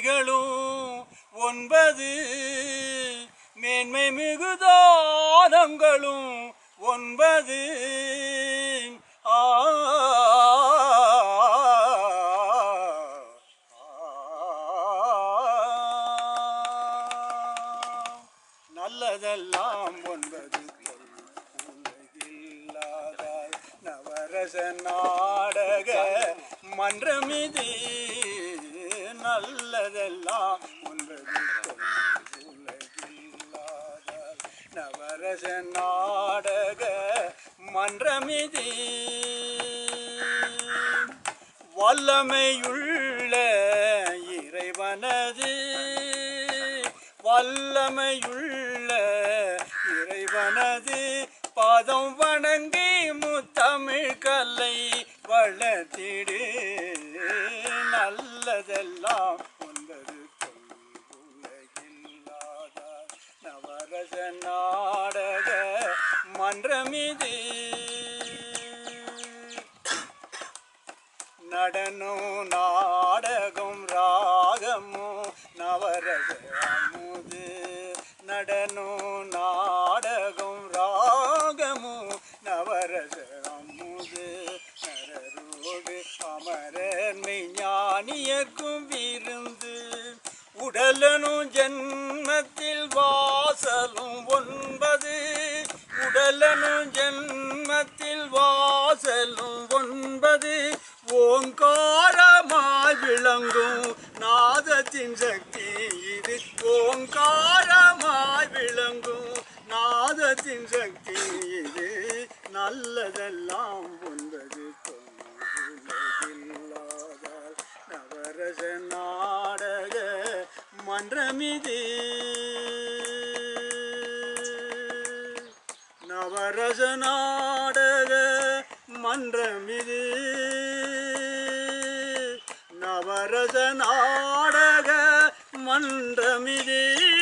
நிகழும் ஒன்பது மேன்மை மிகுதானங்களும் ஒன்பது ஆ நல்லதெல்லாம் ஒன்பது உலகில்லாதார் நவரச நாடக மன்றமிது நல்லதெல்லாம் ஒன்பது உலகில்லாதார் நவரச நாடக மன்றமிது வல்லமையுள்ள இறைவனது வல்லமையுள்ள இறைவனது பாதம் வணங்கி முத்தமிழ் கல்லை வளர்த்திடு நல்லதெல்லாம் ஒன்பது உலகில்லாத நவரச நாடக மன்றமிது நடனம் நாடகம் ராகமும் நவரச அமுது நடனம் நாடகம் ராகமும் நவரச அமுது நரரோடு அமரன்மை ஞானியர்க்கும் விருந்து உடலனும் ஜென்மத்தில் வாசலும் ஒன்பது உடலனும் ஜென்மத்தில் வாசலும் ஒன்பது ஓங்காரமாய் விளங்கும் நாதத்தின் சக்தி இது ஓங்காரமாய் விளங்கும் நாதத்தின் சக்தி இது நல்லதெல்லாம் ஒன்பது உலகில்லாதார் நவரச நாடக மன்றமிது நவரச நாடக மன்றமிது நவரச நாடக மன்றமிது